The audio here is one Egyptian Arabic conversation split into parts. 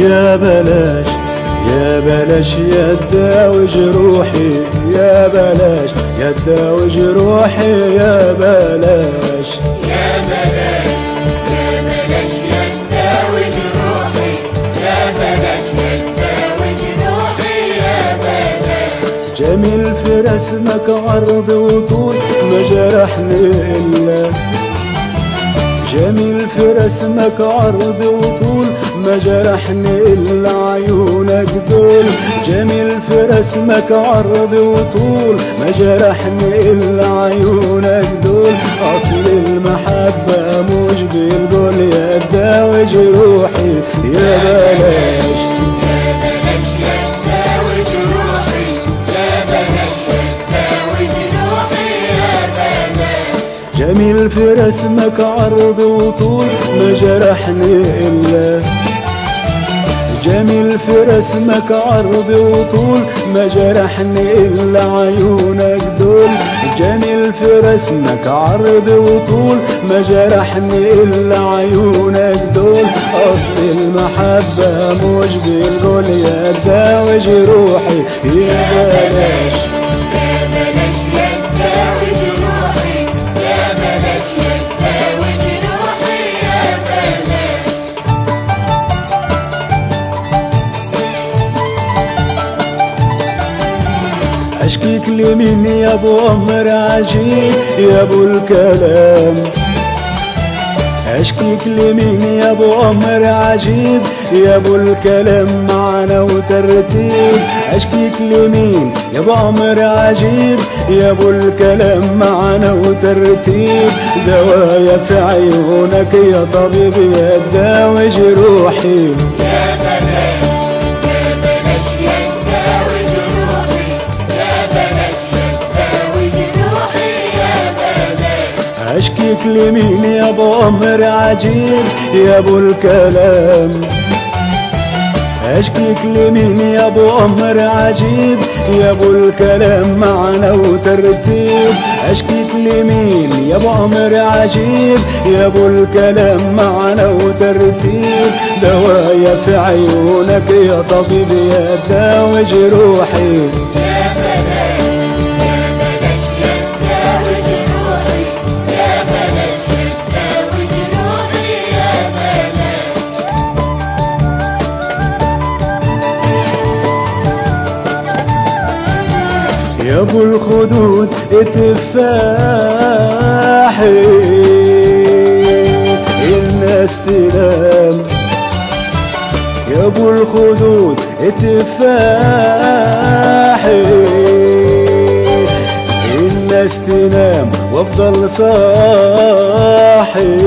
يا بلاش يا بلاش يا تداوي جروحي يا بلاش يا تداوي جروحي يا بلاش يا بلاش يا بلاش يا تداوي جروحي يا بلاش يا تداوي جروحي يا بلاش جميل في رسمك عرض وطول ما جرحني إلا جميل في رسمك عرض وطول ما جرحني إلا عيونك دول جميل في رسمك عرض وطول ما جرحني إلا عيونك دول أصل المحبة مش بالقول يا تداوي جروحي يا بلاش يا بلاش يا تداوي جروحي يا بلاش يا تداوي جروحي يا بلاش جميل في رسمك عرض وطول ما جرحني إلا جميل في رسمك عرض وطول ما جرحني إلا عيونك دول جميل في رسمك عرض وطول ما جرحني إلا عيونك دول أصل المحبة مش بالقول يا داوي جروحي يا بلاش يا بلاش يا تداوي جروحي يا بلاش يا تداوي جروحي يا بلاش اشكيك لمين يا ابو عمر عجيب يا ابو الكلام اشكيك لمين يا ابو عمر عجيب يا ابو الكلام معنا وترتيب اشكيك لمين يا ابو عمر عجيب يا ابو الكلام معنا وترتيب دوايا في عيونك يا طبيب يا تداوي جروحي يا بلاش يا بلاش يا تداوي جروحي يا بلاش يا تداوي جروحي يا بلاش اشكيك لمين يا ابو عمر عجيب يا ابو الكلام اشكيك لمين يا ابو عمر عجيب يا ابو الكلام معنا وترتيب اشكيك لمين يا ابو عمر عجيب يا ابو الكلام معنا وترتيب دوايا في عيونك يا طبيب يا داوي جروحي يا بلاش يا بلاش يا تداوي جروحي يا بلاش يا تداوي جروحي يا بلاش يا ابو الخدود اتفاحي الناس تنام يا ابو الخدود اتفاحي الناس تنام وافضل صاحي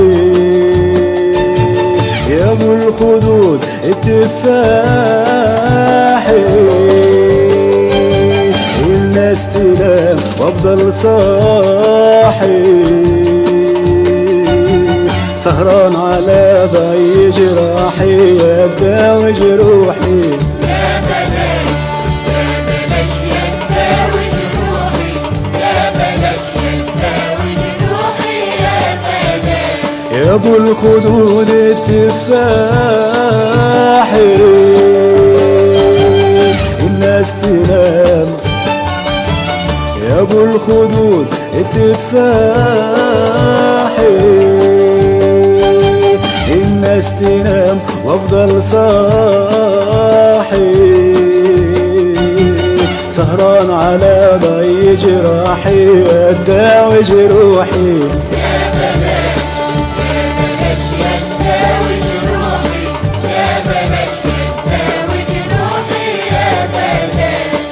يا ابو الخدود اتفاحي الناس تنام وافضل صاحي سهران على ضي جراحي يداوي جروحي يا بلاش يا بلاش يا تداوي جروحي يا بلاش يا تداوي جروحي يا بلاش يا ابو الخدود التفاحي الناس تنام يا ابو الخدود التفاحي الناس تنام وافضل صاحي سهران على ضي جراحي اداوي جروحي يا بلاش يا بلاش يا تداوي جروحي يا بلاش يا تداوي جروحي يا بلاش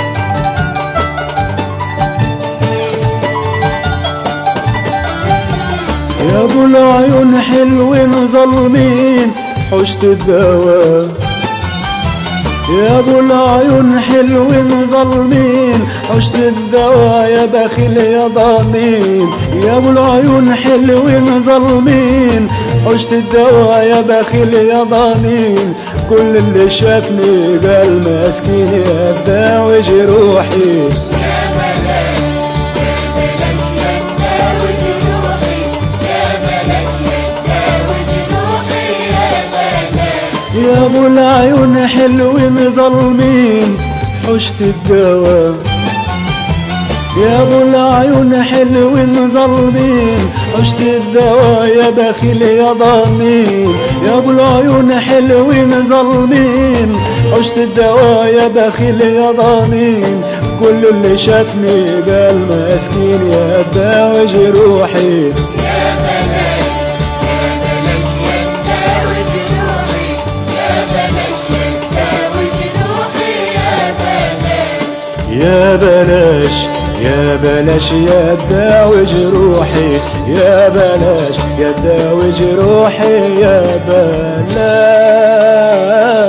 يا ابو العيون حلوين ظلمين حشت الدواء يا ابو العيون حلوين ظلمين حشت الدواء يا بخيل يا ضامين يا ابو العيون حلوين ظلمين حشت الدواء يا بخيل يا ضامين كل اللي شافني قال مسكين يا داوي جروحي يا بلاش يا بلاش يا تداوي جروحي يا بلاش يا تداوي جروحي يا بلاش يا ابو العيون حلوين ظالمين حشت الدواء يا ابو العيون حلوين ظالمين حشت الدواء يا بخيل يا ضنين يا ابو العيون حلوين ظالمين حشت الدواء يا بخيل يا ضنين كل اللي شافني قال مسكين يا داوي جروحي يا بلاش يا بلاش يداوي جروحي يا بلاش يداوي جروحي يا بلاش يا بلاش يا بلاش يا داوي جروحي يا بلاش يا داوي جروحي يا بلاش